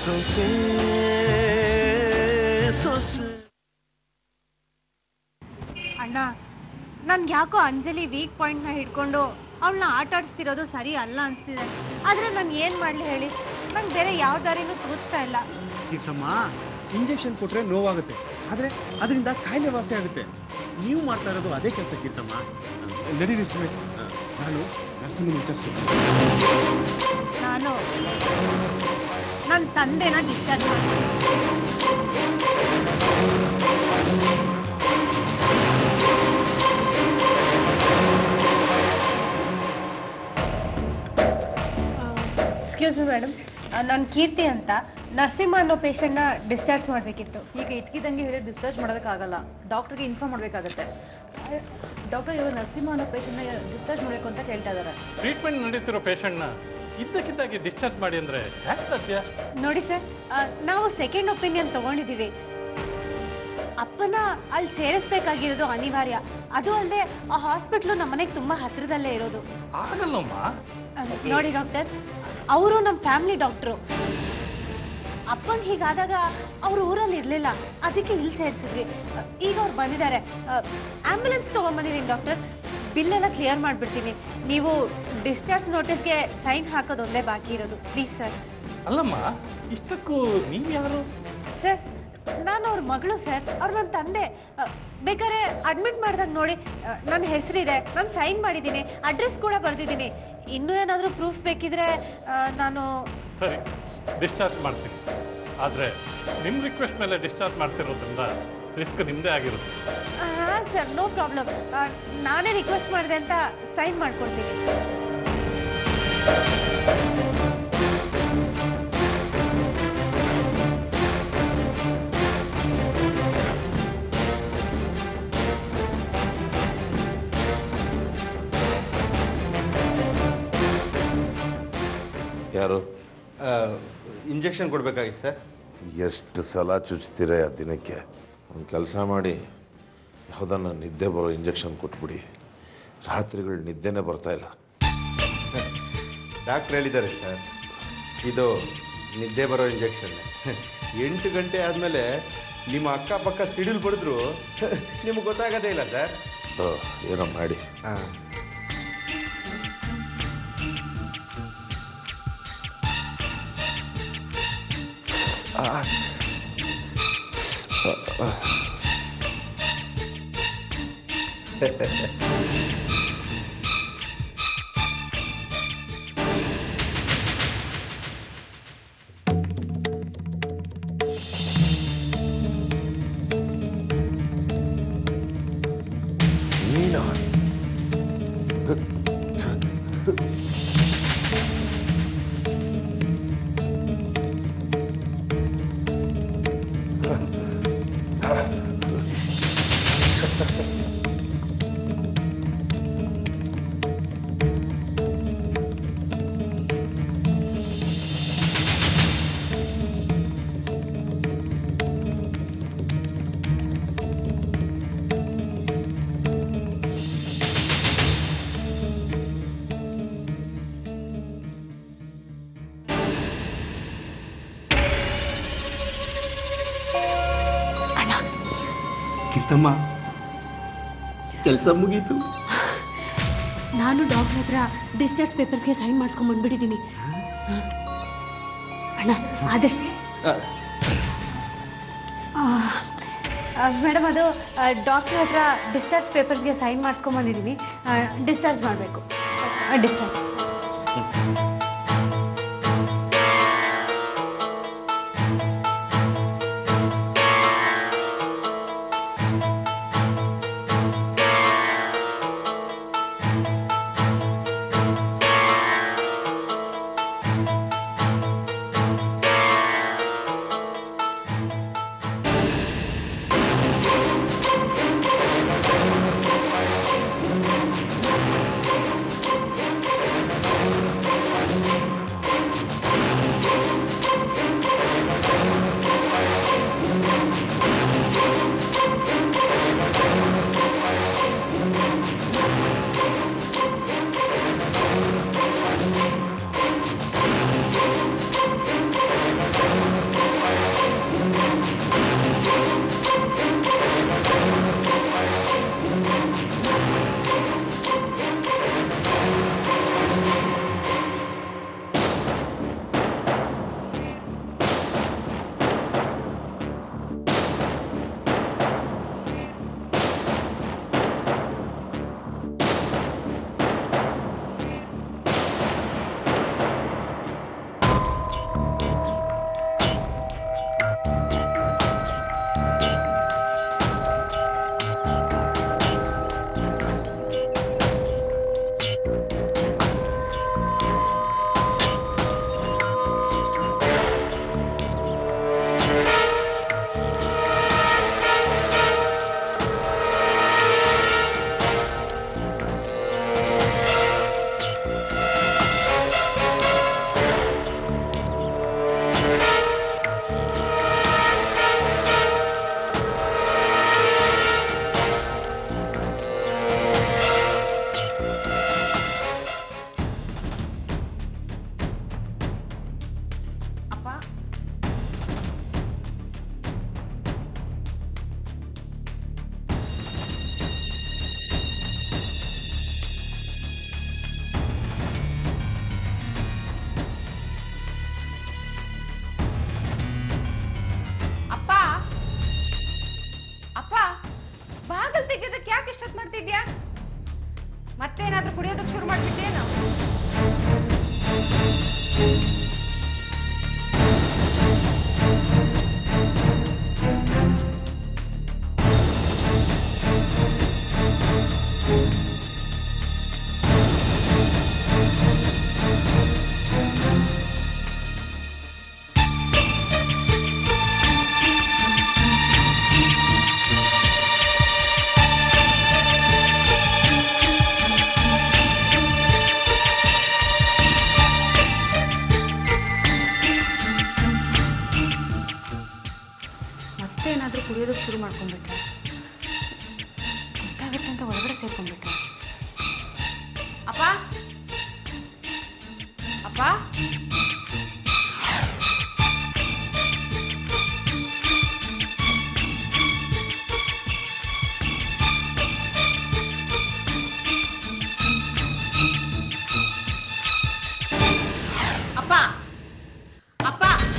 ಸೊಸೆ ಸೊಸೆ ಅಣ್ಣ ನನ್ಗೆ ಯಾಕೋ ಅಂಜಲಿ ವೀಕ್ ಪಾಯಿಂಟ್ನ ಹಿಡ್ಕೊಂಡು ಅವಳನ್ನ ಆಟ ಆಡಿಸ್ತಿರೋದು ಸರಿ ಅಲ್ಲ ಅನ್ಸ್ತಿದೆ ಆದ್ರೆ ನಾನು ಏನ್ ಮಾಡ್ಲಿ ಹೇಳಿ ನಂಗೆ ಬೇರೆ ಯಾವ ದಾರಿನೂ ತೋರಿಸ್ತಾ ಇಲ್ಲ ಕೀರ್ತಮ್ಮ ಇಂಜೆಕ್ಷನ್ ಕೊಟ್ರೆ ನೋವಾಗುತ್ತೆ ಆದ್ರೆ ಅದರಿಂದ ಕಾಯಿಲೆ ವಾಸಿ ಆಗುತ್ತೆ ನೀವು ಮಾಡ್ತಾ ಇರೋದು ಅದೇ ಕೆಲಸ ಕೀರ್ತಮ್ಮ ನಡೀರಿ ಸುರೇಶ್ ನಾನು ನರ್ಸಿಂಗ್ ವಿಚಾರಿಸ್ತೀನಿ ನಾನು ನನ್ನ ತಂದೆನ ಡಿಸ್ಚಾರ್ಜ್ ಮಾಡ್ತೀನಿ ಎಕ್ಸ್ಕ್ಯೂಸ್ ಮಿ ಮೇಡಮ್ ನಾನು ಕೀರ್ತಿ ಅಂತ ನರಸಿಂಹ ಅನ್ನೋ ಪೇಷಂಟ್ನ ಡಿಸ್ಚಾರ್ಜ್ ಮಾಡಬೇಕಿತ್ತು ಈಗ ಇಟ್ಕಿದಂಗೆ ಹೇಳಿ ಡಿಸ್ಚಾರ್ಜ್ ಮಾಡೋದಕ್ಕಾಗಲ್ಲ ಡಾಕ್ಟರ್ಗೆ ಇನ್ಫಾರ್ಮ್ ಮಾಡಬೇಕಾಗತ್ತೆ ಡಾಕ್ಟರ್ ಇವರು ನರಸಿಂಹ ಅನ್ನೋ ಪೇಷಂಟ್ನ ಡಿಸ್ಚಾರ್ಜ್ ಮಾಡಬೇಕು ಅಂತ ಕೇಳ್ತಾ ಇದ್ದಾರೆ ಟ್ರೀಟ್ಮೆಂಟ್ ನಡೀತಿರೋ ಪೇಷಂಟ್ನ ಇದ್ದಕ್ಕಿದ್ದಾಗಿ ಡಿಸ್ಚಾರ್ಜ್ ಮಾಡಿ ಅಂದ್ರೆ ಹ್ಯಾಕ್ ಸಾಧ್ಯ ನೋಡಿ ಸರ್ ನಾವು ಸೆಕೆಂಡ್ ಒಪಿನಿಯನ್ ತಗೊಂಡಿದ್ದೀವಿ ಅಪ್ಪನ ಅಲ್ಲಿ ಸೇರಿಸ್ಬೇಕಾಗಿರೋದು ಅನಿವಾರ್ಯ ಅದು ಅಲ್ಲದೆ ಆ ಹಾಸ್ಪಿಟ್ಲು ನಮ್ಮ ಮನೆಗೆ ತುಂಬಾ ಹತ್ರದಲ್ಲೇ ಇರೋದು ಆಗಲ್ಲಮ್ಮ ಅಹ್, ನೋಡಿ ಡಾಕ್ಟರ್ ಅವರು ನಮ್ಮ ಫ್ಯಾಮಿಲಿ ಡಾಕ್ಟ್ರು ಅಪ್ಪನ್ ಹೀಗಾದಾಗ ಅವ್ರ ಊರಲ್ಲಿ ಇರ್ಲಿಲ್ಲ ಅದಕ್ಕೆ ಇಲ್ಲಿ ಸೇರಿಸಿದ್ವಿ ಅಹ್, ಈಗ ಅವ್ರು ಬಂದಿದ್ದಾರೆ ಆಂಬ್ಯುಲೆನ್ಸ್ ತಗೊಂಡ್ಬಂದಿದ್ದೀನಿ ಡಾಕ್ಟರ್ ಬಿಲ್ ಎಲ್ಲ ಕ್ಲಿಯರ್ ಮಾಡ್ಬಿಡ್ತೀನಿ ನೀವು ಡಿಸ್ಚಾರ್ಜ್ ನೋಟಿಸ್ಗೆ ಸೈನ್ ಹಾಕೋದು ಒಂದೇ ಬಾಕಿ ಇರೋದು ಪ್ಲೀಸ್ ಸರ್ ಅಲ್ಲಮ್ಮ ಇಷ್ಟಕ್ಕೂ ನೀವ್ ಯಾರು ಸರ್ ನಾನು ಅವ್ರ ಮಗಳು ಸರ್ ಅವ್ರು ನನ್ನ ತಂದೆ ಅಹ್, ಬೇಕಾದ್ರೆ ಅಡ್ಮಿಟ್ ಮಾಡ್ದಾಗ ನೋಡಿ ಅಹ್, ನನ್ನ ಹೆಸರಿದೆ ನಾನು ಸೈನ್ ಮಾಡಿದ್ದೀನಿ ಅಡ್ರೆಸ್ ಕೂಡ ಬರ್ದಿದ್ದೀನಿ ಇನ್ನೂ ಏನಾದರೂ ಪ್ರೂಫ್ ಬೇಕಿದ್ರೆ ಅಹ್, ನಾನು ಸರಿ ಡಿಸ್ಚಾರ್ಜ್ ಮಾಡ್ತೀನಿ ಆದ್ರೆ ನಿಮ್ ರಿಕ್ವೆಸ್ಟ್ ಮೇಲೆ ಡಿಸ್ಚಾರ್ಜ್ ಮಾಡ್ತಿರೋದ್ರಿಂದ ರಿಸ್ಕ್ ನಿಮ್ದೇ ಆಗಿರುತ್ತೆ ಹಾಂ ಸರ್ ನೋ ಪ್ರಾಬ್ಲಮ್ ನಾನೇ ರಿಕ್ವೆಸ್ಟ್ ಮಾಡಿದೆ ಅಂತ ಸೈನ್ ಮಾಡ್ಕೊಡ್ತೀನಿ ಯಾರು ಇಂಜೆಕ್ಷನ್ ಕೊಡ್ಬೇಕಾಗಿತ್ತು ಸರ್ ಎಷ್ಟು ಸಲ ಚುಚ್ತೀರ ಆ ದಿನಕ್ಕೆ ಒಂದು ಕೆಲಸ ಮಾಡಿ ಯಾವುದನ್ನ ನಿದ್ದೆ ಬರೋ ಇಂಜೆಕ್ಷನ್ ಕೊಟ್ಬಿಡಿ ರಾತ್ರಿಗಳು ನಿದ್ದೆನೇ ಬರ್ತಾ ಇಲ್ಲ ಡಾಕ್ಟ್ರ್ ಹೇಳಿದ್ದಾರೆ ಸರ್ ಇದು ನಿದ್ದೆ ಬರೋ ಇಂಜೆಕ್ಷನ್ ಎಂಟು ಗಂಟೆ ಆದಮೇಲೆ ನಿಮ್ಮ ಅಕ್ಕಪಕ್ಕ ಸಿಡಿಲ್ ಬಡಿದ್ರು ನಿಮ್ಗೆ ಗೊತ್ತಾಗೋದೇ ಇಲ್ಲ ಸರ್ ಓ, ಏನೋ ಮಾಡಿ ಹಾಂ ನೀನಾ ಕಿತ್ತಮ್ಮ ಕೆಲಸ ಮುಗೀತು ನಾನು ಡಾಕ್ಟರ್ ಹತ್ರ ಡಿಸ್ಚಾರ್ಜ್ ಪೇಪರ್ಸ್ಗೆ ಸೈನ್ ಮಾಡಿಸ್ಕೊಂಡ್ ಬಂದ್ಬಿಟ್ಟಿದ್ದೀನಿ ಅಣ್ಣ ಆದಷ್ಟು ಮೇಡಮ್ ಅದು ಡಾಕ್ಟರ್ ಹತ್ರ ಡಿಸ್ಚಾರ್ಜ್ ಪೇಪರ್ಸ್ಗೆ ಸೈನ್ ಮಾಡಿಸ್ಕೊಂಡ್ ಬಂದಿದ್ದೀನಿ ಡಿಸ್ಚಾರ್ಜ್ ಮಾಡಬೇಕು ಡಿಸ್ಚಾರ್ಜ್ ಆ ಅಪ್ಪ ಅಪ್ಪ ಅಪ್ಪ ಬಾಗಲ್ ತೆಗೆಯೋದಕ್ಕೆ ಯಾಕೆ ಇಷ್ಟೊತ್ತು ಮಾಡ್ತಿದ್ಯಾ ಮತ್ತೇನಾದ್ರೂ ಕುಡಿಯೋದಕ್ಕೆ ಶುರು ಮಾಡ್ಬಿಟ್ಟೇನು ಮತ್ತೇನಾದ್ರೂ ಕುಡಿಯೋದಕ್ಕೆ ಶುರು ಮಾಡ್ಕೊಂಡ್ಬಿಟ್ರೆ ಗೊತ್ತಾಗುತ್ತೆ ಅಂತ ಒಳಗಡೆ ಸೇರ್ಕೊಂಡ್ಬಿಟ್ರೆ ಅಪ್ಪ ಅಪ್ಪ ಅಪ್ಪ ಅಪ್ಪ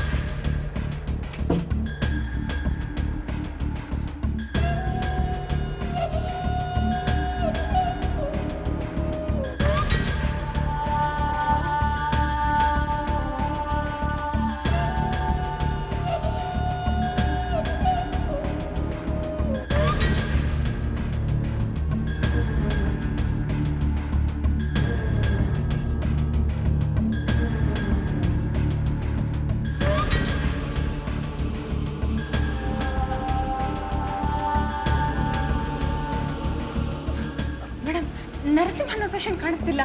ಮೇಡಮ್ ನರಸಿಂಹನ ಪೇಷಂಟ್ ಕಾಣಿಸ್ತಿಲ್ಲ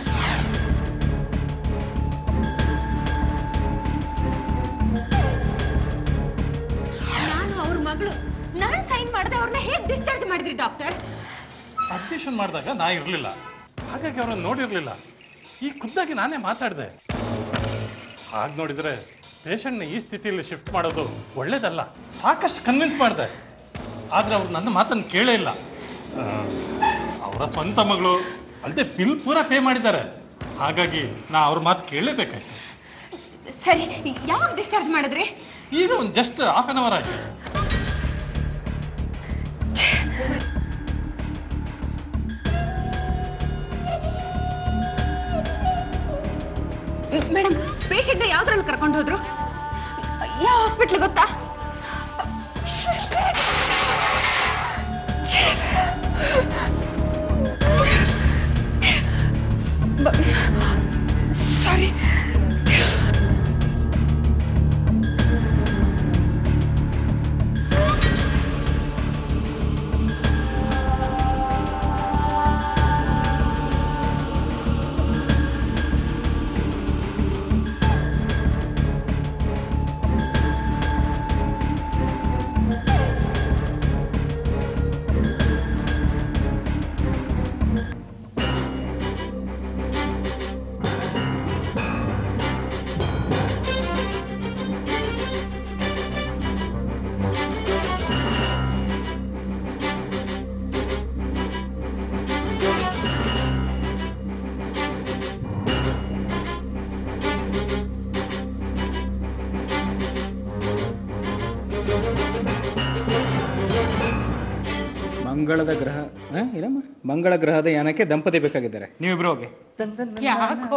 ನಾನು ಅವ್ರ ಮಗಳು ನಾನ್ ಸೈನ್ ಮಾಡದೆ ಅವ್ರನ್ನ ಹೇಗ್ ಡಿಸ್ಚಾರ್ಜ್ ಮಾಡಿದ್ರಿ ಡಾಕ್ಟರ್ ಅಡ್ಮಿಷನ್ ಮಾಡಿದಾಗ ನಾ ಇರಲಿಲ್ಲ ಹಾಗಾಗಿ ಅವ್ರನ್ನ ನೋಡಿರಲಿಲ್ಲ ಈ ಖುದ್ದಾಗಿ ನಾನೇ ಮಾತಾಡಿದೆ ಹಾಗೆ ನೋಡಿದರೆ ಪೇಷಂಟ್ನ ಈ ಸ್ಥಿತಿಯಲ್ಲಿ ಶಿಫ್ಟ್ ಮಾಡೋದು ಒಳ್ಳೇದಲ್ಲ ಸಾಕಷ್ಟು ಕನ್ವಿನ್ಸ್ ಮಾಡಿದೆ ಆದರೆ ಅವ್ರು ನನ್ನ ಮಾತನ್ನು ಕೇಳೇ ಇಲ್ಲ ಆ, ಅವರ ಸ್ವಂತ ಮಗಳು ಅಲ್ಲದೆ ಬಿಲ್ ಪೂರ ಪೇ ಮಾಡಿದ್ದಾರೆ ಹಾಗಾಗಿ ನಾ ಅವ್ರ ಮಾತು ಕೇಳಲೇಬೇಕಾಯ್ತು ಸರಿ ಯಾವಾಗ ಡಿಸ್ಚಾರ್ಜ್ ಮಾಡಿದ್ರಿ ಈಗ ಒಂದು ಜಸ್ಟ್ ಹಾಫ್ ಆನ್ ಅವರ್ ಆಯ್ತು ಮೇಡಮ್ ಪೇಷಂಟ್ ಯಾವ್ದ್ರಲ್ಲಿ ಕರ್ಕೊಂಡು ಹೋದ್ರು ಯಾವ ಹಾಸ್ಪಿಟ್ಲ್ ಗೊತ್ತಾ ಸಾರಿ ಮಂಗಳದ ಗ್ರಹ ಆ, ಏನಮ್ಮ ಮಂಗಳ ಗ್ರಹದ ಯಾನಕ್ಕೆ ದಂಪತಿ ಬೇಕಾಗಿದ್ದಾರೆ ನೀವಿಬ್ರು ಹೋಗಿ ಯಾಕೋ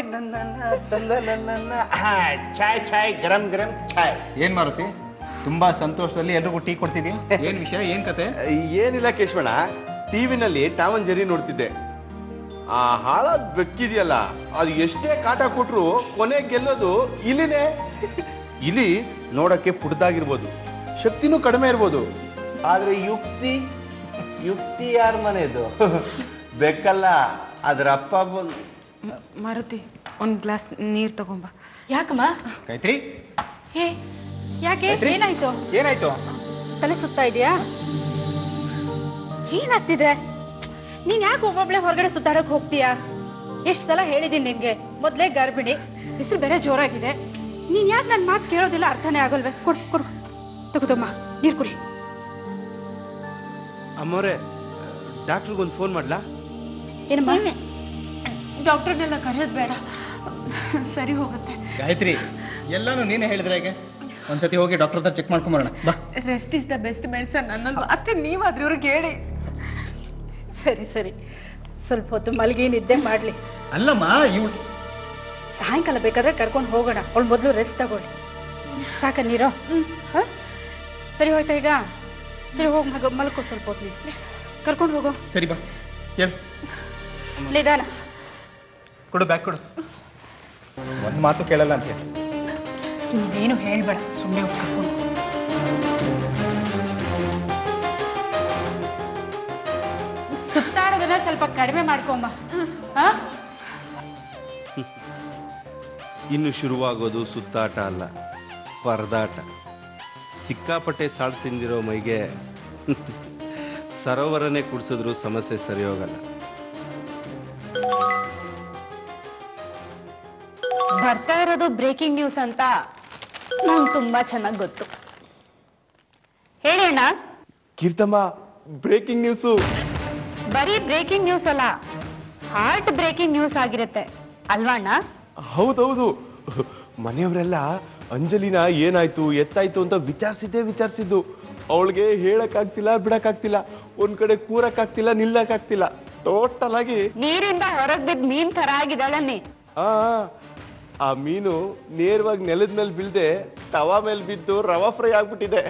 ಚಾಯ್ ಚಾಯ್ ಗರಂ ಗರಂ ಚಾಯ್ ಏನ್ ಮಾರುತಿ ತುಂಬಾ ಸಂತೋಷದಲ್ಲಿ ಎಲ್ರಿಗೂ ಟೀ ಕೊಡ್ತಿದ್ಯಾ ಏನ್ ವಿಷಯ ಏನ್ ಕತೆ ಏನಿಲ್ಲ ಕೇಶವಣ್ಣ ಟಿವಿನಲ್ಲಿ ಟಾಮನ್ ಜೆರಿ ನೋಡ್ತಿದ್ದೆ ಆ ಹಾಳಾದ ಬೆಕ್ಕಿದೆಯಲ್ಲ ಅದು ಎಷ್ಟೇ ಕಾಟ ಕೊಟ್ರು ಕೊನೆ ಗೆಲ್ಲೋದು ಇಲಿನೇ ಇಲಿ ನೋಡಕ್ಕೆ ಪುಡ್ದಾಗಿರ್ಬೋದು ಶಕ್ತಿನೂ ಕಡಿಮೆ ಇರ್ಬೋದು ಆದ್ರೆ ಯುಕ್ತಿ ಯುಕ್ತಿ ಯಾರ ಮನೆದು ಬೆಕ್ಕಲ್ಲ ಅದ್ರ ಅಪ್ಪ ಬಂದು ಮಾರುತಿ ಒಂದ್ ಗ್ಲಾಸ್ ನೀರ್ ತಗೊಂಬ ಯಾಕಮ್ಮ ಗಾಯತ್ರಿ ಹೇ ಯಾಕೆ ಗಾಯತ್ರಿ? ಏನಾಯ್ತು ಏನಾಯ್ತು ತಲೆ ಸುತ್ತಾ ಇದೆಯಾ ಏನಾಗ್ತಿದೆ ನೀನ್ ಯಾಕೆ ಒಬ್ಬೊಬ್ಳೆ ಹೊರಗಡೆ ಸುತ್ತಾಡಕ್ ಹೋಗ್ತೀಯಾ ಎಷ್ಟ್ ಸಲ ಹೇಳಿದೀನಿ ನಿನ್ಗೆ ಮೊದ್ಲೇ ಗರ್ಭಿಣಿ ಬಿಸಿಲು ಬೇರೆ ಜೋರಾಗಿದೆ ನೀನ್ ಯಾಕೆ ನನ್ನ ಮಾತು ಕೇಳೋದಿಲ್ಲ ಅರ್ಥನೇ ಆಗಲ್ವೇ ಕೊಡು ಕೊಡು ತಗೋದಮ್ಮ ನೀರು ಕುಡಿ ಅಮ್ಮವ್ರೆ ಡಾಕ್ಟ್ರಿಗೊಂದು ಫೋನ್ ಮಾಡ್ಲಾ ಏನಮ್ಮ ಡಾಕ್ಟರ್ನೆಲ್ಲ ಕರೆಯೋದು ಬೇಡ ಸರಿ ಹೋಗುತ್ತೆ ಗಾಯತ್ರಿ ಎಲ್ಲಾನು ನೀನೇ ಹೇಳಿದ್ರೆ ಹೇಗೆ ಒಂದ್ಸತಿ ಹೋಗಿ ಡಾಕ್ಟರ್ ಹತ್ರ ಚೆಕ್ ಮಾಡ್ಕೊಂಬರೋಣ ಬಾ rest is the best medicine ನನ್ನಲ್ವಾ ಅತ್ತೆ ನೀವಾದ್ರೂ ಇವ್ರಿಗೆ ಹೇಳಿ ಸರಿ ಸರಿ ಸ್ವಲ್ಪ ಹೊತ್ತು ಮಲಗಿ ನಿದ್ದೆ ಮಾಡ್ಲಿ ಅಲ್ಲಮ್ಮ ಇವಳು ಸಾಯಂಕಾಲ ಬೇಕಾದ್ರೆ ಕರ್ಕೊಂಡು ಹೋಗೋಣ ಅವಳು ಮೊದಲು ರೆಸ್ಟ್ ತಗೊಳ್ಳಿ ಸಾಕ ನೀರು ಹ? ಸರಿ ಹೋಯ್ತಾ ಈಗ ಸರಿ ಹೋಗಿ ಮಗ ಮಲ್ಕೋ ಸ್ವಲ್ಪ ಹೊತ್ತು ನೀನು ಕರ್ಕೊಂಡು ಹೋಗೋ ಸರಿ ಬಾ ಹೇಳು ನಿಧಾನ ಕೊಡು ಬ್ಯಾಗ್ ಕೊಡು ಒಂದು ಮಾತು ಕೇಳಲ್ಲ ಅಂತ ಹೇಳಿ ನೀನೇನು ಹೇಳ್ಬೇಡ ಸುಮ್ಮನೆ ಕರ್ಕೊಂಡು ಸುತ್ತಾಡೋದನ್ನ ಸ್ವಲ್ಪ ಕಡಿಮೆ ಮಾಡ್ಕೊಂಬ ಹಾ ಇನ್ನು ಶುರುವಾಗೋದು ಸುತ್ತಾಟ ಅಲ್ಲ ಪರದಾಟ ಸಿಕ್ಕಾಪಟ್ಟೆ ಸಾಳು ತಿಂದಿರೋ ಮೈಗೆ ಸರೋವರನೇ ಕುಡಿಸಿದ್ರು ಸಮಸ್ಯೆ ಸರಿ ಹೋಗಲ್ಲ ಬರ್ತಾ ಇರೋದು ಬ್ರೇಕಿಂಗ್ ನ್ಯೂಸ್ ಅಂತ ನಂಗೆ ತುಂಬಾ ಚೆನ್ನಾಗಿ ಗೊತ್ತು ಹೇಳಿ ಅಣ್ಣ ಕೀರ್ತಮ್ಮ ಬ್ರೇಕಿಂಗ್ ನ್ಯೂಸು ಬರೀ ಬ್ರೇಕಿಂಗ್ ನ್ಯೂಸ್ ಅಲ್ಲ ಹಾರ್ಟ್ ಬ್ರೇಕಿಂಗ್ ನ್ಯೂಸ್ ಆಗಿರುತ್ತೆ ಅಲ್ವಾ ಅಣ್ಣ ಹೌದೌದು ಮನೆಯವರೆಲ್ಲ ಅಂಜಲಿನ ಏನಾಯ್ತು ಎತ್ತಾಯ್ತು ಅಂತ ವಿಚಾರಿಸಿದ್ದೇ ವಿಚಾರಿಸಿದ್ದು ಅವಳಿಗೆ ಹೇಳಕ್ಕಾಗ್ತಿಲ್ಲ ಬಿಡಕ್ಕಾಗ್ತಿಲ್ಲ ಒಂದ್ ಕಡೆ ಕೂರಕ್ಕಾಗ್ತಿಲ್ಲ ನಿಲ್ಲಕ್ಕಾಗ್ತಿಲ್ಲ ಟೋಟಲ್ ಆಗಿ ನೀರಿಂದ ಹೊರಗ್ ಬಿದ್ದ ಮೀನ್ ತರ ಆಗಿದ್ದಾಳೆ ನೀ ಆ ಆ ಮೀನು ನೇರವಾಗಿ ನೆಲದ ಮೇಲೆ ಬೀಳ್ದೆ ತವಾ ಮೇಲೆ ಬಿದ್ದು ರವಾ ಫ್ರೈ ಆಗ್ಬಿಟ್ಟಿದೆ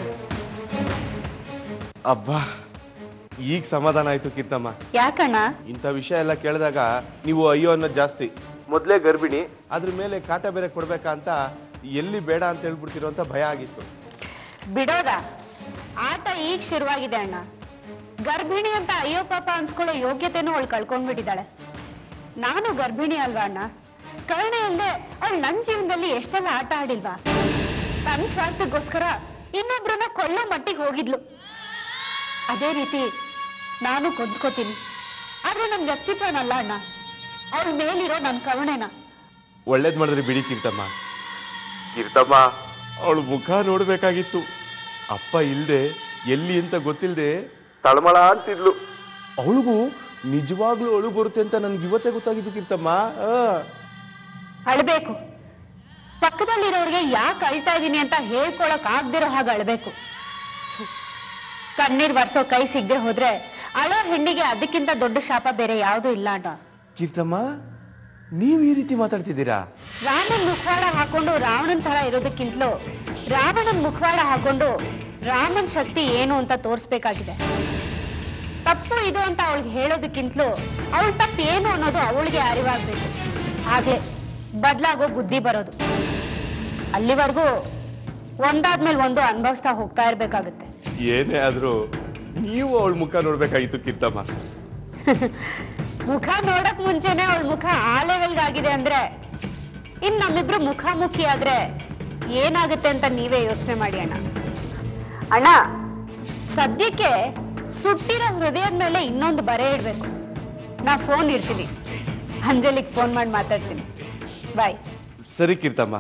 ಅಬ್ಬಾ ಈಗ ಸಮಾಧಾನ ಆಯ್ತು ಕೀರ್ತಮ್ಮ ಯಾಕಣ್ಣ ಇಂಥ ವಿಷಯ ಎಲ್ಲ ಕೇಳಿದಾಗ ನೀವು ಅಯ್ಯೋ ಅನ್ನೋದು ಜಾಸ್ತಿ ಮೊದಲೇ ಗರ್ಭಿಣಿ ಅದ್ರ ಮೇಲೆ ಕಾಟ ಬೇರೆ ಕೊಡ್ಬೇಕಾ ಅಂತ ಎಲ್ಲಿ ಬೇಡ ಅಂತ ಹೇಳ್ಬಿಡ್ತಿರೋ ಅಂತ ಭಯ ಆಗಿತ್ತು ಬಿಡೋದ ಆಟ ಈಗ ಶುರುವಾಗಿದೆ ಅಣ್ಣ ಗರ್ಭಿಣಿ ಅಂತ ಅಯ್ಯೋ ಪಾಪ ಅನ್ಸ್ಕೊಳ್ಳೋ ಯೋಗ್ಯತೆನೂ ಅವಳು ಕಳ್ಕೊಂಡ್ಬಿಟ್ಟಿದ್ದಾಳೆ ನಾನು ಗರ್ಭಿಣಿ ಅಲ್ವಾ ಅಣ್ಣ ಕರುಣೆ ಇಲ್ಲದೆ ಅವಳು ನನ್ನ ಜೀವನದಲ್ಲಿ ಎಷ್ಟೆಲ್ಲ ಆಟ ಆಡಿಲ್ವಾ ತನ್ನ ಸ್ವಾರ್ಥಕ್ಕೋಸ್ಕರ ಇನ್ನೊಬ್ರನ್ನ ಕೊಳ್ಳೋ ಮಟ್ಟಿಗೆ ಹೋಗಿದ್ಲು ಅದೇ ರೀತಿ ನಾನು ಕೊಂದ್ಕೋತೀನಿ ಆದ್ರೆ ನನ್ನ ವ್ಯಕ್ತಿತ್ವನಲ್ಲ ಅಣ್ಣ ಅವಳ ಮೇಲಿರೋ ನನ್ನ ಕರುಣೆನ ಒಳ್ಳೇದ್ ಮಾಡಿದ್ರೆ ಬಿಡಿ ಕೀರ್ತಮ್ಮ ಕೀರ್ತಮ್ಮ ಅವಳು ಮುಖ ನೋಡ್ಬೇಕಾಗಿತ್ತು ಅಪ್ಪ ಇಲ್ದೆ ಎಲ್ಲಿ ಅಂತ ಗೊತ್ತಿಲ್ದೆ ತಳಮಳ ಅಂತಿದ್ಲು ಅವಳಿಗೂ ನಿಜವಾಗ್ಲೂ ಅಳು ಬರುತ್ತೆ ಅಂತ ನನ್ಗೆ ಇವತ್ತೇ ಗೊತ್ತಾಗಿದ್ದು ಕೀರ್ತಮ್ಮ ಆ. ಅಳ್ಬೇಕು ಪಕ್ಕದಲ್ಲಿರೋರಿಗೆ ಯಾಕೆ ಅಳ್ತಾ ಇದೀನಿ ಅಂತ ಹೇಳ್ಕೊಳಕ್ ಆಗ್ದಿರೋ ಹಾಗೆ ಅಳ್ಬೇಕು ಕಣ್ಣೀರ್ ಬರ್ಸೋ ಕೈ ಸಿಗದೆ ಹೋದ್ರೆ ಅಳೋ ಹೆಣ್ಣಿಗೆ ಅದಕ್ಕಿಂತ ದೊಡ್ಡ ಶಾಪ ಬೇರೆ ಯಾವ್ದು ಇಲ್ಲ ಅಣ್ಣ ಕೀರ್ತಮ್ಮ ನೀವ್ ಈ ರೀತಿ ಮಾತಾಡ್ತಿದ್ದೀರಾ ರಾಮನ್ ಮುಖವಾಡ ಹಾಕೊಂಡು ರಾವಣನ್ ತರ ಇರೋದಕ್ಕಿಂತಲೂ ರಾವಣನ್ ಮುಖವಾಡ ಹಾಕೊಂಡು ರಾಮನ್ ಶಕ್ತಿ ಏನು ಅಂತ ತೋರಿಸ್ಬೇಕಾಗಿದೆ ತಪ್ಪು ಇದು ಅಂತ ಅವಳಿಗೆ ಹೇಳೋದಕ್ಕಿಂತಲೂ ಅವಳ ತಪ್ಪು ಏನು ಅನ್ನೋದು ಅವಳಿಗೆ ಅರಿವಾಗ್ಬೇಕು ಹಾಗೆ ಬದಲಾಗೋ ಬುದ್ಧಿ ಬರೋದು ಅಲ್ಲಿವರೆಗೂ ಒಂದಾದ್ಮೇಲೆ ಒಂದು ಅನುಭವಿಸ್ತಾ ಹೋಗ್ತಾ ಇರ್ಬೇಕಾಗುತ್ತೆ ಏನೇ ಆದ್ರೂ ನೀವು ಅವಳ ಮುಖ ನೋಡ್ಬೇಕಾಗಿತ್ತು ಕೀರ್ತಮ್ಮ ಮುಖ ನೋಡಕ್ ಮುಂಚೆನೆ ಅವಳ ಮುಖ ಆ ಲೆವೆಲ್ಗಾಗಿದೆ ಅಂದ್ರೆ ಇನ್ ನಮ್ಮಿಬ್ರು ಮುಖಾಮುಖಿ ಆದ್ರೆ ಏನಾಗುತ್ತೆ ಅಂತ ನೀವೇ ಯೋಚನೆ ಮಾಡಿ ಅಣ್ಣ ಅಣ್ಣ ಸದ್ಯಕ್ಕೆ ಸುಟ್ಟಿರೋ ಹೃದಯದ ಮೇಲೆ ಇನ್ನೊಂದು ಬರೆ ಇಡ್ಬೇಕು ನಾ ಫೋನ್ ಇರ್ತೀನಿ ಅಂಜಲಿಗ್ ಫೋನ್ ಮಾಡಿ ಮಾತಾಡ್ತೀನಿ ಬಾಯ್ ಸರಿ ಕೀರ್ತಮ್ಮ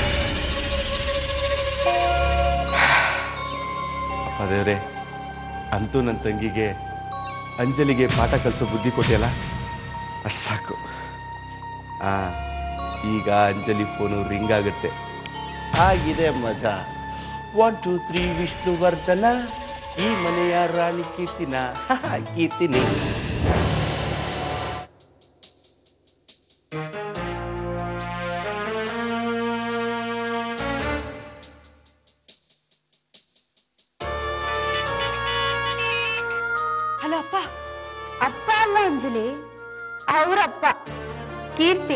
ಅಪ್ಪ ದೇವ್ರೆ ಅಂತೂ ನನ್ನ ತಂಗಿಗೆ ಅಂಜಲಿಗೆ ಪಾಠ ಕಲಿಸೋ ಬುದ್ಧಿ ಕೊಟ್ಟಿಯಲ್ಲ ಅಷ್ಟ್ ಸಾಕು ಆ ಈಗ ಅಂಜಲಿ ಫೋನು ರಿಂಗ್ ಆಗುತ್ತೆ ಆಗಿದೆ ಮಜಾ ಒನ್ ಟೂ ತ್ರೀ ವಿಷ್ಣುವರ್ಧನ ಈ ಮನೆಯ ರಾಣಿ ಕೀರ್ತಿನ ಕೀರ್ತಿನಿ ಹಲೋ ಅಪ್ಪ ಅಪ್ಪ ಅಲ್ಲ ಅಂಜಲಿ ಅವರಪ್ಪ ಕೀರ್ತಿ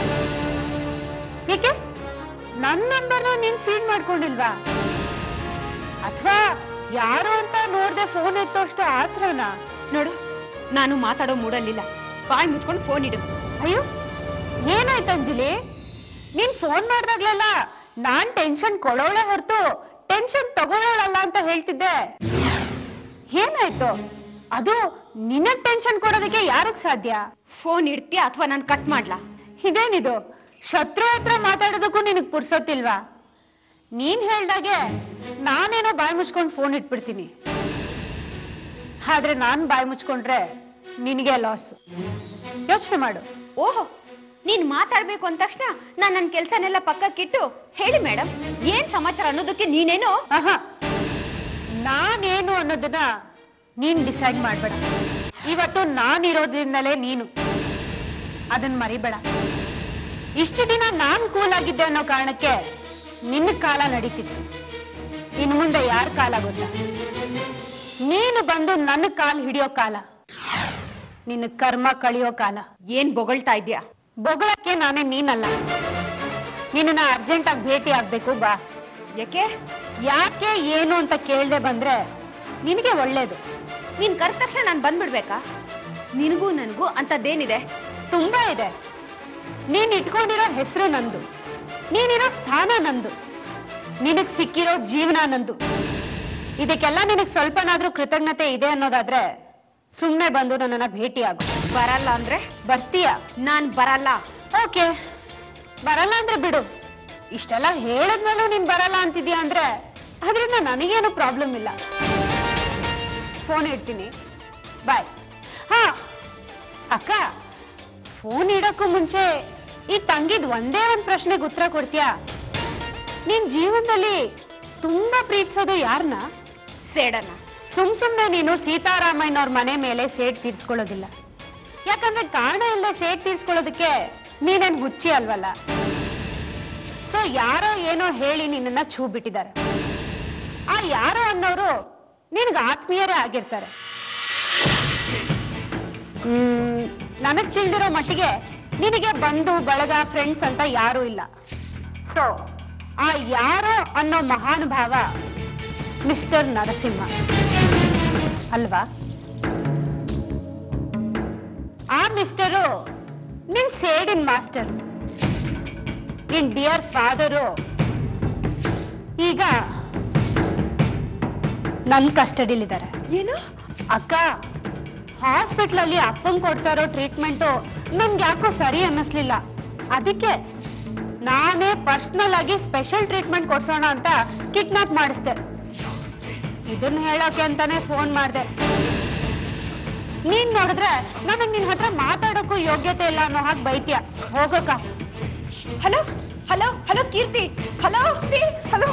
ಏಕೆ ನನ್ನ ನಂಬರ್ನ ನೀನ್ ಫೀಡ್ ಮಾಡ್ಕೊಂಡಿಲ್ವಾ ಅಥವಾ ಯಾರು ಅಂತ ನೋಡ್ದೆ ಫೋನ್ ಎತ್ತೋಷ್ಟು ಆತ್ರನಾ ನೋಡು ನಾನು ಮಾತಾಡೋ ಮೂಡಲ್ಲಿಲ್ಲ ಬಾಯ್ ಮುಚ್ಕೊಂಡು ಫೋನ್ ಇಡು ಅಯ್ಯೋ ಏನಾಯ್ತು ಅಂಜಲಿ ನೀನ್ ಫೋನ್ ಮಾಡ್ದಾಗ್ಲೆಲ್ಲ ನಾನ್ ಟೆನ್ಷನ್ ಕೊಡೋಳೆ ಹೊರತು ಟೆನ್ಷನ್ ತಗೊಳ್ಳಲ್ಲ ಅಂತ ಹೇಳ್ತಿದ್ದೆ ಏನಾಯ್ತು ಅದು ನಿನಗ್ ಟೆನ್ಷನ್ ಕೊಡೋದಕ್ಕೆ ಯಾರಿಗ್ ಸಾಧ್ಯ ಫೋನ್ ಇಡ್ತೀಯಾ ಅಥವಾ ನಾನು ಕಟ್ ಮಾಡ್ಲಾ ಇದೇನಿದು ಶತ್ರು ಹತ್ರ ಮಾತಾಡೋದಕ್ಕೂ ನಿನಗ್ ಪುರ್ಸೊತ್ತಿಲ್ವಾ ನೀನ್ ಹೇಳ್ದಾಗೆ ನಾನೇನೋ ಬಾಯಿ ಮುಚ್ಕೊಂಡು ಫೋನ್ ಇಟ್ಬಿಡ್ತೀನಿ ಆದ್ರೆ ನಾನ್ ಬಾಯಿ ಮುಚ್ಕೊಂಡ್ರೆ ನಿನಗೆ ಲಾಸ್ ಯೋಚನೆ ಮಾಡು ಓಹೋ ನೀನ್ ಮಾತಾಡ್ಬೇಕು ಅಂದ ತಕ್ಷಣ ನಾನ್ ನನ್ನ ಕೆಲ್ಸನೆಲ್ಲ ಪಕ್ಕಕ್ಕಿಟ್ಟು ಹೇಳಿ ಮೇಡಮ್ ಏನ್ ಸಮಾಚಾರ ಅನ್ನೋದಕ್ಕೆ ನೀನೇನೋ ಆಹಾ ನಾನೇನು ಅನ್ನೋದನ್ನ ನೀನ್ ಡಿಸೈಡ್ ಮಾಡ್ಬೇಡ ಇವತ್ತು ನಾನಿರೋದ್ರಿಂದಲೇ ನೀನು ಅದನ್ನ ಮರಿಬೇಡ ಇಷ್ಟು ದಿನ ನಾನ್ ಕೂಲ್ ಆಗಿದ್ದೆ ಅನ್ನೋ ಕಾರಣಕ್ಕೆ ನಿನ್ನ ಕಾಲ ನಡೀತಿತ್ತು ಇನ್ನು ಮುಂದೆ ಯಾರ ಕಾಲ ಗೊತ್ತಾ ನೀನು ಬಂದು ನನ್ನ ಕಾಲ್ ಹಿಡಿಯೋ ಕಾಲ ನಿನ್ನ ಕರ್ಮ ಕಳಿಯೋ ಕಾಲ ಏನ್ ಬೊಗಳ್ತಾ ಇದ್ಯಾ ಬೊಗಳಕ್ಕೆ ನಾನೇ ನೀನಲ್ಲ ನಿನ್ನ ಅರ್ಜೆಂಟ್ ಆಗಿ ಭೇಟಿ ಆಗ್ಬೇಕು ಬಾ ಯಾಕೆ ಯಾಕೆ ಏನು ಅಂತ ಕೇಳ್ದೆ ಬಂದ್ರೆ ನಿನಗೆ ಒಳ್ಳೇದು ನೀನ್ ಕರೆದ ತಕ್ಷಣ ನಾನ್ ಬಂದ್ಬಿಡ್ಬೇಕಾ ನಿನಗೂ ನನಗೂ ಅಂತದ್ದೇನಿದೆ ತುಂಬಾ ಇದೆ ನೀನ್ ಇಟ್ಕೊಂಡಿರೋ ಹೆಸರು ನಂದು ನೀನಿರೋ ಸ್ಥಾನ ನಂದು ನಿನಗ್ ಸಿಕ್ಕಿರೋ ಜೀವನ ನಂದು ಇದಕ್ಕೆಲ್ಲ ನಿನಗ್ ಸ್ವಲ್ಪನಾದ್ರೂ ಕೃತಜ್ಞತೆ ಇದೆ ಅನ್ನೋದಾದ್ರೆ ಸುಮ್ನೆ ಬಂದು ನನ್ನನ್ನ ಭೇಟಿ ಆಗು ಬರಲ್ಲ ಅಂದ್ರೆ ಬರ್ತೀಯ ನಾನ್ ಬರಲ್ಲ ಓಕೆ ಬರಲ್ಲ ಅಂದ್ರೆ ಬಿಡು ಇಷ್ಟೆಲ್ಲ ಹೇಳದ್ಮೇಲೂ ನೀನ್ ಬರಲ್ಲ ಅಂತಿದ್ಯಾ ಅಂದ್ರೆ ಅದರಿಂದ ನನಗೇನು ಪ್ರಾಬ್ಲಮ್ ಇಲ್ಲ ಫೋನ್ ಇಡ್ತೀನಿ ಬಾಯ್ ಹಾ ಅಕ್ಕ ಫೋನ್ ಇಡಕ್ಕೂ ಮುಂಚೆ ಈ ತಂಗಿದ್ ಒಂದೇ ಒಂದ್ ಪ್ರಶ್ನೆಗೆ ಉತ್ತರ ಕೊಡ್ತೀಯಾ ನಿನ್ ಜೀವನದಲ್ಲಿ ತುಂಬಾ ಪ್ರೀತಿಸೋದು ಯಾರನ್ನ ಸೇಡನ ಸುಮ್ ಸುಮ್ನೆ ನೀನು ಸೀತಾರಾಮಯ್ಯನವ್ರ ಮನೆ ಮೇಲೆ ಸೇಡ್ ತೀರ್ಸ್ಕೊಳ್ಳೋದಿಲ್ಲ ಯಾಕಂದ್ರೆ ಕಾರಣ ಇಲ್ಲದೆ ಸೇಡ್ ತೀರ್ಸ್ಕೊಳ್ಳೋದಕ್ಕೆ ನೀನೇನ್ ಹುಚ್ಚಿ ಅಲ್ವಲ್ಲ ಸೊ ಯಾರೋ ಏನೋ ಹೇಳಿ ನಿನ್ನನ್ನ ಛೂ ಬಿಟ್ಟಿದ್ದಾರೆ ಆ ಯಾರೋ ಅನ್ನೋರು ನಿನ್ಗೆ ಆತ್ಮೀಯರೇ ಆಗಿರ್ತಾರೆ ಹ್ಮ್ ನನಗ್ ತಿಳಿದಿರೋ ಮಟ್ಟಿಗೆ ನಿನಗೆ ಬಂಧು ಬಳಗ ಫ್ರೆಂಡ್ಸ್ ಅಂತ ಯಾರೂ ಇಲ್ಲ ಸೊ ಆ ಯಾರೋ ಅನ್ನೋ ಮಹಾನುಭಾವ ಮಿಸ್ಟರ್ ನರಸಿಂಹ ಅಲ್ವಾ ಆ ಮಿಸ್ಟರು ನಿನ್ ಸೇಡಿನ್ ಮಾಸ್ಟರ್ ನಿನ್ ಡಿಯರ್ ಫಾದರು ಈಗ ನನ್ ಕಸ್ಟಡಿಲಿದ್ದಾರೆ ಏನು ಅಕ್ಕ ಹಾಸ್ಪಿಟ್ಲ್ ಅಲ್ಲಿ ಅಪ್ಪಂಗ್ ಕೊಡ್ತಾ ಇರೋ ಟ್ರೀಟ್ಮೆಂಟು ನನ್ಗೆ ಯಾಕೋ ಸರಿ ಅನ್ನಿಸ್ಲಿಲ್ಲ ಅದಕ್ಕೆ ನಾನೇ ಪರ್ಸನಲ್ ಆಗಿ ಸ್ಪೆಷಲ್ ಟ್ರೀಟ್ಮೆಂಟ್ ಕೊಡ್ಸೋಣ ಅಂತ ಕಿಡ್ನಾಪ್ ಮಾಡಿಸ್ದೆ ಇದನ್ನ ಹೇಳೋಕೆ ಅಂತಾನೆ ಫೋನ್ ಮಾಡ್ದೆ ನೀನ್ ನೋಡಿದ್ರೆ ನನಗ್ ನಿನ್ ಹತ್ರ ಮಾತಾಡೋಕ್ಕೂ ಯೋಗ್ಯತೆ ಇಲ್ಲ ಅನ್ನೋ ಹಾಗೆ ಬೈತ್ಯ ಹೋಗಕ್ಕ hello hello hello Keerthi hello hello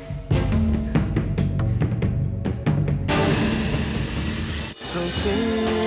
So sing